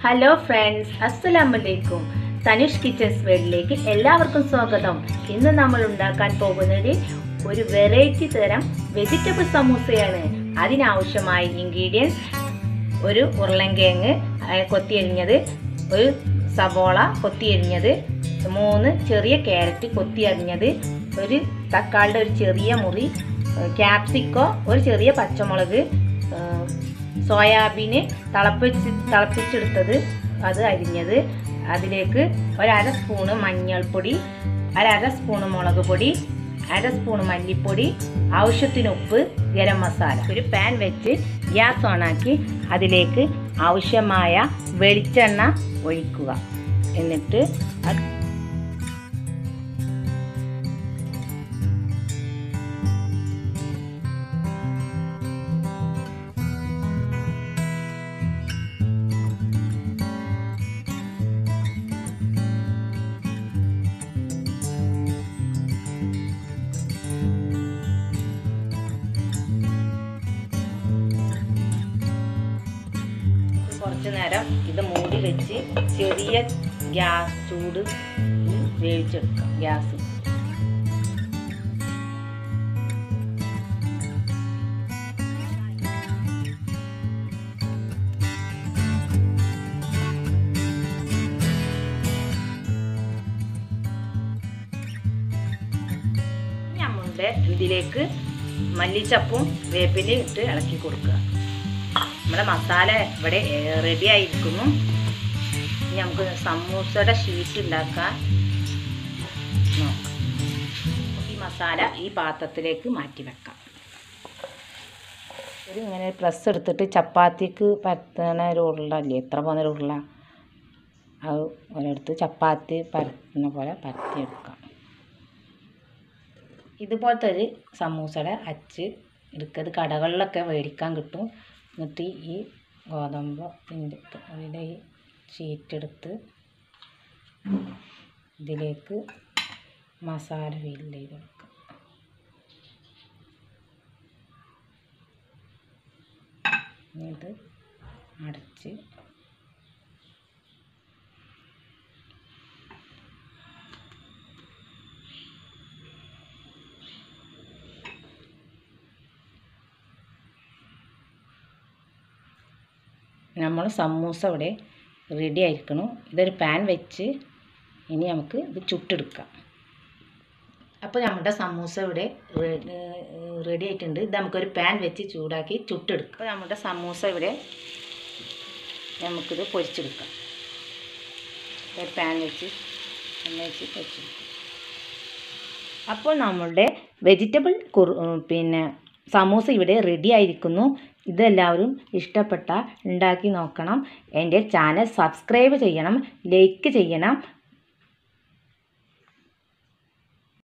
hello friends അസ്സലാമലൈക്കും Tanush kitchens വേൾഡിലേക്ക് എല്ലാവർക്കും സ്വാഗതം ഇന്ന് നമ്മൾ ഉണ്ടാക്കാൻ പോകുന്നത് ഒരു വെറൈറ്റി തരം വെജിറ്റബിൾ സമൂസയാണ് അതിനാവശ്യമായ ഇൻഗ്രീഡിയൻസ് ഒരു ഉരുളൻകിഴങ്ങ് അഹ് കൊത്തിയരിഞ്ഞത് ഒരു സബോള കൊത്തിയരിഞ്ഞത് മൂന്ന് ചെറിയ ക്യാരറ്റ് കൊത്തിയരിഞ്ഞത് ഒരു തക്കാളിയുടെ ഒരു ചെറിയ മുറി ക്യാപ്സിക്കോ ഒരു ചെറിയ പച്ചമുളക് ഏഹ് സോയാബീന് തിളപ്പിച്ച് തിളപ്പിച്ചെടുത്തത് അത് അരിഞ്ഞത് അതിലേക്ക് ഒരര സ്പൂണ് മഞ്ഞൾപ്പൊടി ഒരര സ്പൂണ് മുളക് പൊടി അര സ്പൂണ് മല്ലിപ്പൊടി ആവശ്യത്തിന് ഉപ്പ് ഗരം മസാല ഒരു പാൻ വെച്ച് ഗ്യാസ് ഓണാക്കി അതിലേക്ക് ആവശ്യമായ വെളിച്ചെണ്ണ ഒഴിക്കുക എന്നിട്ട് അത് കുറച്ച് നേരം ഇത് മൂടി വെച്ച് ചെറിയ ഗ്യാസ് ചൂട് വേവിച്ചെടുക്കാം ഗ്യാസ് നമ്മളുടെ ഇതിലേക്ക് മല്ലിച്ചപ്പും വേപ്പിലയും ഇട്ട് ഇളക്കി കൊടുക്കുക നമ്മുടെ മസാല ഇവിടെ റെഡി ആയിരിക്കുന്നു ഇനി നമുക്ക് സമൂസയുടെ ഷീറ്റ് ഉണ്ടാക്കാൻ നോക്കാം ഈ മസാല ഈ പാത്രത്തിലേക്ക് മാറ്റി വെക്കാം ഒരു ഇങ്ങനെ പ്രസ് എടുത്തിട്ട് ചപ്പാത്തിക്ക് പരത്തണ ഒരു ഉരുളല്ലേ എത്ര പോകുന്ന ഒരു ഉരുള അത് ഒരെടുത്ത് ചപ്പാത്തി പരത്തുന്ന പോലെ പരത്തിയെടുക്കാം ഇതുപോലത്തെ ഒരു സമൂസയുടെ അച്ച് എടുക്കത് കടകളിലൊക്കെ മേടിക്കാൻ കിട്ടും എന്നിട്ട് ഈ ഗോതമ്പ് ഇതിൻ്റെ അതിൻ്റെ ഈ ഷീറ്റ് എടുത്ത് ഇതിലേക്ക് മസാല ഫില്ല് ചെയ്ത് കൊടുക്കുക ഇനി ഇത് അടച്ച് നമ്മൾ സമൂസ ഇവിടെ റെഡി ആയിരിക്കണം ഇതൊരു പാൻ വെച്ച് ഇനി നമുക്ക് ഇത് ചുട്ടെടുക്കാം അപ്പോൾ നമ്മുടെ സമൂസ ഇവിടെ റെഡി ആയിട്ടുണ്ട് ഇത് നമുക്കൊരു പാൻ വെച്ച് ചൂടാക്കി ചുട്ടെടുക്കാം അപ്പോൾ നമ്മുടെ സമൂസ ഇവിടെ നമുക്കിത് പൊരിച്ചെടുക്കാം ഒരു പാൻ വെച്ച് എണ്ണ വെച്ച് പൊരിച്ചെടുക്കാം അപ്പോൾ നമ്മളുടെ വെജിറ്റബിൾ കുറു പിന്നെ സമൂസ ഇവിടെ റെഡി ആയിരിക്കുന്നു ഇതെല്ലാവരും ഇഷ്ടപ്പെട്ട ഉണ്ടാക്കി നോക്കണം എൻ്റെ ചാനൽ സബ്സ്ക്രൈബ് ചെയ്യണം ലൈക്ക് ചെയ്യണം